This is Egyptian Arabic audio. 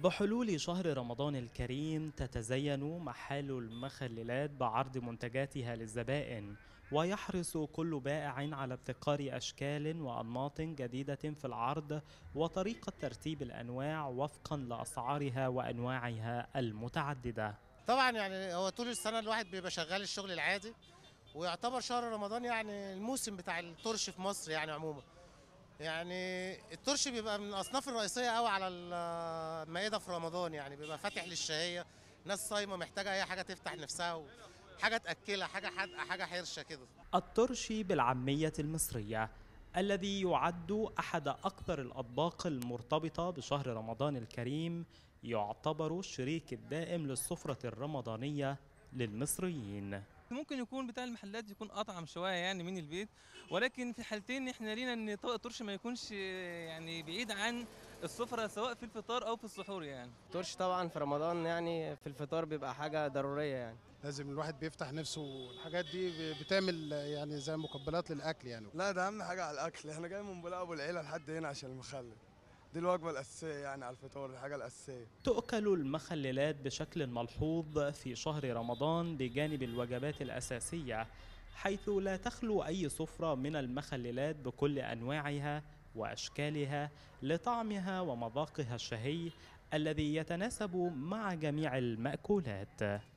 بحلول شهر رمضان الكريم تتزين محال المخللات بعرض منتجاتها للزبائن ويحرص كل بائع على ابتكار أشكال وأنماط جديدة في العرض وطريقة ترتيب الأنواع وفقا لأسعارها وأنواعها المتعددة طبعا يعني هو طول السنه الواحد بيبقى شغال الشغل العادي ويعتبر شهر رمضان يعني الموسم بتاع الترش في مصر يعني عموما يعني الترش بيبقى من الاصناف الرئيسيه قوي على المائده في رمضان يعني بيبقى فاتح للشهيه ناس صايمه محتاجه اي حاجه تفتح نفسها حاجه تاكلها حاجه حادقه حاجه حرشه كده الترش بالعامية المصرية الذي يعد أحد أكثر الأطباق المرتبطة بشهر رمضان الكريم يعتبر الشريك الدائم للسفرة الرمضانية للمصريين ممكن يكون بتاع المحلات يكون اطعم شويه يعني من البيت ولكن في الحالتين احنا لينا ان طبق الترش ما يكونش يعني بعيد عن السفره سواء في الفطار او في السحور يعني الترش طبعا في رمضان يعني في الفطار بيبقى حاجه ضروريه يعني لازم الواحد بيفتح نفسه الحاجات دي بتعمل يعني زي مقبلات للاكل يعني لا ده اهم حاجه على الاكل احنا جاي من بولاق ابو العيله لحد هنا عشان المخلل دي الوجبه الاساسيه يعني على الفطار الحاجه الاساسيه تؤكل المخللات بشكل ملحوظ في شهر رمضان بجانب الوجبات الأساسية حيث لا تخلو أي سفرة من المخللات بكل أنواعها وأشكالها لطعمها ومذاقها الشهي الذي يتناسب مع جميع المأكولات